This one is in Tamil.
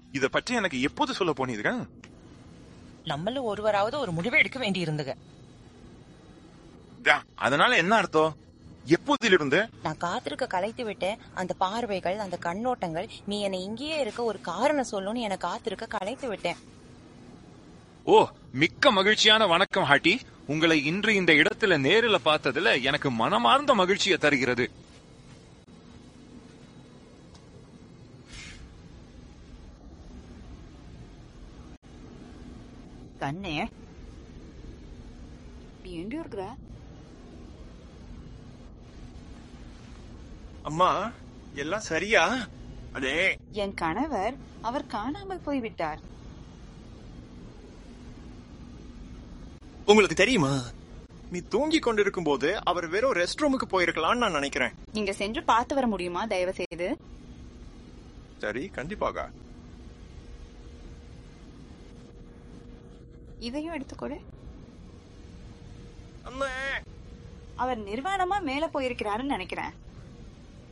இத பற்றி எனக்கு எப்போது சொல்ல போனீர்கள் நம்மள ஒருவராவது ஒரு முடிவு எடுக்க வேண்டி இருந்துக தா, அதனால என்ன அர்த்தம் எப்போதிலிருந்து நான் காத்திருக்க கலைத்து விட்டேன் அந்த பார்வைகள் அந்த கண்ணோட்டங்கள் நீ என்னை இங்கேயே இருக்க ஒரு காரணம் சொல்லுன்னு என்னை காத்திருக்க கலைத்து விட்டேன் ஓ மிக்க மகிழ்ச்சியான வணக்கம் ஹாட்டி உங்களை இன்று இந்த இடத்துல நேரில் பார்த்ததுல எனக்கு மனமார்ந்த மகிழ்ச்சியை தருகிறது கண்ணே நீ எங்க இருக்கிற அம்மா எல்லாம் சரியா அடே என் கணவர் அவர் காணாமல் போய்விட்டார் உங்களுக்கு தெரியுமா நீ தூங்கி கொண்டிருக்கும் போது அவர் வெறும் ரெஸ்ட் ரூமுக்கு போயிருக்கலாம்னு நான் நினைக்கிறேன் நீங்க சென்று பார்த்து வர முடியுமா தயவு செய்து சரி கண்டிப்பாக இதையும் எடுத்துக்கொடு அம்மா அவர் நிர்வாணமா மேல போயிருக்கிறாருன்னு நினைக்கிறேன்